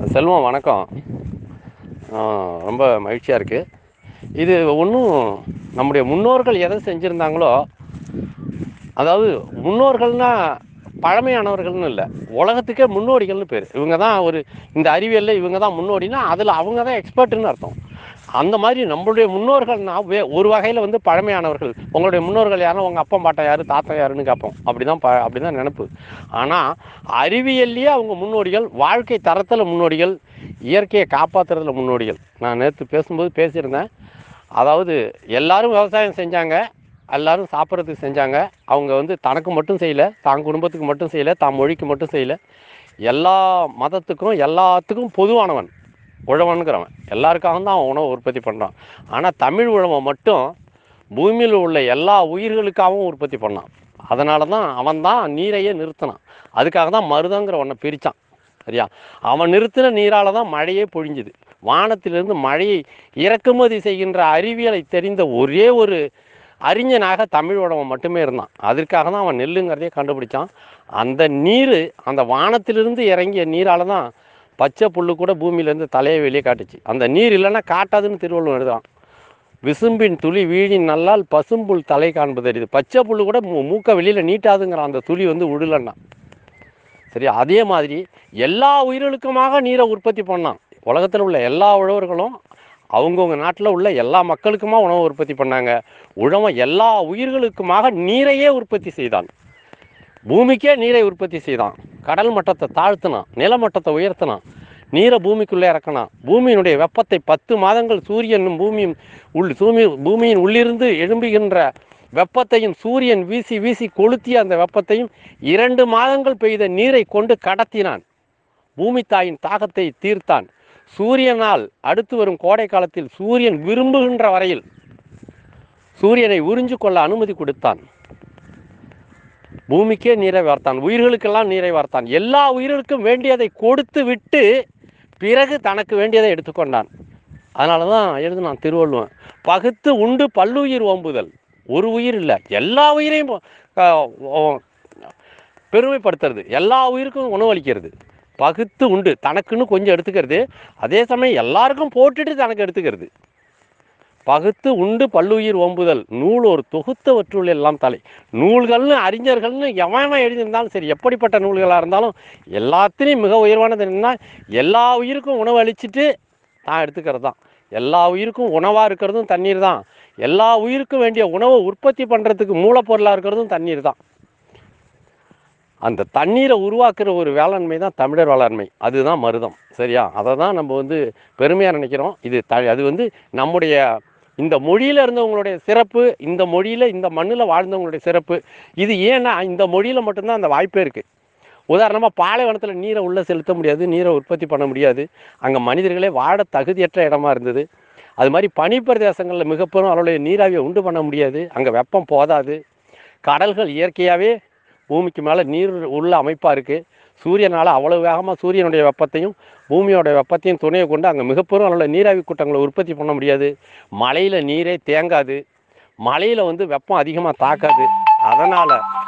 செல்வம் வணக்கம் ஆ, ரொம்ப மகிழ்ச்சியாக இருக்குது இது ஒன்றும் நம்முடைய முன்னோர்கள் எதை செஞ்சுருந்தாங்களோ அதாவது முன்னோர்கள்னா பழமையானவர்கள்னு இல்லை உலகத்துக்கே முன்னோடிகள்னு பேர் இவங்க தான் ஒரு இந்த அறிவியலில் இவங்க தான் முன்னோடினா அதில் அவங்க தான் எக்ஸ்பர்ட்டுன்னு அர்த்தம் அந்த மாதிரி நம்மளுடைய முன்னோர்கள்னா வே ஒரு வகையில் வந்து பழமையானவர்கள் உங்களுடைய முன்னோர்கள் யாரும் உங்கள் அப்பா பாட்டன் யார் தாத்தா யாருன்னு கேட்போம் அப்படி தான் ப அப்படி தான் நினப்பு ஆனால் அறிவியல்லையே அவங்க முன்னோடிகள் வாழ்க்கை தரத்தில் முன்னோடிகள் இயற்கையை காப்பாற்றுறதுல முன்னோடிகள் நான் நேற்று பேசும்போது பேசியிருந்தேன் அதாவது எல்லாரும் விவசாயம் செஞ்சாங்க எல்லாரும் சாப்பிட்றதுக்கு செஞ்சாங்க அவங்க வந்து தனக்கு மட்டும் செய்யலை தான் குடும்பத்துக்கு மட்டும் செய்யலை தான் மொழிக்கு மட்டும் செய்யலை எல்லா மதத்துக்கும் எல்லாத்துக்கும் பொதுவானவன் உழவனுங்கிறவன் எல்லாருக்காகவும் தான் அவன் உணவு உற்பத்தி பண்ணுறான் ஆனால் தமிழ் உழவன் மட்டும் பூமியில் உள்ள எல்லா உயிர்களுக்காகவும் உற்பத்தி பண்ணான் அதனால தான் அவன் தான் நீரையே நிறுத்தினான் அதுக்காக தான் மருதங்கிற ஒன்றை பிரித்தான் சரியா அவன் நிறுத்தின நீரால் தான் மழையே பொழிஞ்சுது வானத்திலிருந்து மழையை இறக்குமதி செய்கின்ற அறிவியலை தெரிந்த ஒரே ஒரு அறிஞனாக தமிழ் உழவன் மட்டுமே இருந்தான் அதற்காக தான் அவன் நெல்லுங்கிறதையே கண்டுபிடிச்சான் அந்த நீர் அந்த வானத்திலிருந்து இறங்கிய நீரால் தான் பச்சை புல்லு கூட பூமியிலேருந்து தலையை வெளியே காட்டுச்சு அந்த நீர் இல்லைன்னா காட்டாதுன்னு திருவள்ளுவர் எழுதுறான் விசும்பின் துளி வீழின் நல்லால் பசும்புல் தலை காண்பது அறியுது பச்சை புல்லு கூட மூ மூக்க வெளியில் நீட்டாதுங்கிற அந்த துளி வந்து விடலன்னா சரி அதே மாதிரி எல்லா உயிர்களுக்குமாக நீரை உற்பத்தி பண்ணான் உலகத்தில் உள்ள எல்லா உழவர்களும் அவங்கவுங்க நாட்டில் உள்ள எல்லா மக்களுக்குமா உணவு உற்பத்தி பண்ணாங்க உழவன் எல்லா உயிர்களுக்குமாக நீரையே உற்பத்தி செய்தான் பூமிக்கே நீரை உற்பத்தி செய்தான் கடல் மட்டத்தை தாழ்த்தினான் நிலமட்டத்தை உயர்த்தினான் நீரை பூமிக்குள்ளே இறக்கினான் பூமியினுடைய வெப்பத்தை பத்து மாதங்கள் சூரியனும் பூமியும் உள் சூமி பூமியின் உள்ளிருந்து எழும்புகின்ற வெப்பத்தையும் சூரியன் வீசி வீசி கொளுத்திய அந்த வெப்பத்தையும் இரண்டு மாதங்கள் பெய்த நீரை கொண்டு கடத்தினான் பூமி தாயின் தாகத்தை தீர்த்தான் சூரியனால் அடுத்து வரும் கோடை காலத்தில் சூரியன் விரும்புகின்ற வரையில் சூரியனை உறிஞ்சு கொள்ள அனுமதி கொடுத்தான் பூமிக்கே நீரை வார்த்தான் உயிர்களுக்கெல்லாம் நீரை வார்த்தான் எல்லா உயிர்களுக்கும் வேண்டியதை கொடுத்து விட்டு பிறகு தனக்கு வேண்டியதை எடுத்துக்கொண்டான் அதனால தான் எழுதினான் திருவள்ளுவன் பகுத்து உண்டு பல்லுயிர் ஓம்புதல் ஒரு உயிர் இல்லை எல்லா உயிரையும் அஹ், ஓ- பெருமைப்படுத்துறது எல்லா உயிருக்கும் உணவளிக்கிறது பகுத்து உண்டு தனக்குன்னு கொஞ்சம் எடுத்துக்கிறது அதே சமயம் எல்லாருக்கும் போட்டுட்டு தனக்கு எடுத்துக்கிறது பகுத்து உண்டு பல்லுயிர் ஓம்புதல் நூல் ஒரு தொகுத்தவற்றுள் எல்லாம் தலை நூல்கள்னு அறிஞர்கள்னு எவன் எவன் எழுதியிருந்தாலும் சரி எப்படிப்பட்ட நூல்களாக இருந்தாலும் எல்லாத்துலேயும் மிக உயர்வானது என்னன்னா எல்லா உயிருக்கும் உணவு அளிச்சுட்டு தான் எடுத்துக்கிறது தான் எல்லா உயிருக்கும் உணவாக இருக்கிறதும் தண்ணீர் தான் எல்லா உயிருக்கும் வேண்டிய உணவை உற்பத்தி பண்ணுறதுக்கு மூலப்பொருளாக இருக்கிறதும் தண்ணீர் தான் அந்த தண்ணீரை உருவாக்குற ஒரு வேளாண்மை தான் தமிழர் வேளாண்மை அதுதான் மருதம் சரியா அதை தான் நம்ம வந்து பெருமையாக நினைக்கிறோம் இது த அது வந்து நம்முடைய இந்த மொழியில் இருந்தவங்களுடைய சிறப்பு இந்த மொழியில் இந்த மண்ணில் வாழ்ந்தவங்களுடைய சிறப்பு இது ஏன்னா இந்த மொழியில் மட்டும்தான் அந்த வாய்ப்பே இருக்குது உதாரணமாக பாலைவனத்தில் நீரை உள்ளே செலுத்த முடியாது நீரை உற்பத்தி பண்ண முடியாது அங்கே மனிதர்களே வாழ தகுதியற்ற இடமா இருந்தது அது மாதிரி பனிப்பிரதேசங்களில் மிகப்பெரும் அளவுடைய நீராவியை உண்டு பண்ண முடியாது அங்கே வெப்பம் போதாது கடல்கள் இயற்கையாகவே பூமிக்கு மேலே நீர் உள்ள அமைப்பாக இருக்குது சூரியனால் அவ்வளவு வேகமாக சூரியனுடைய வெப்பத்தையும் பூமியோட வெப்பத்தையும் துணையை கொண்டு அங்கே மிகப்பெரும் அளவில் நீராவி கூட்டங்களை உற்பத்தி பண்ண முடியாது மழையில் நீரே தேங்காது மழையில் வந்து வெப்பம் அதிகமாக தாக்காது அதனால்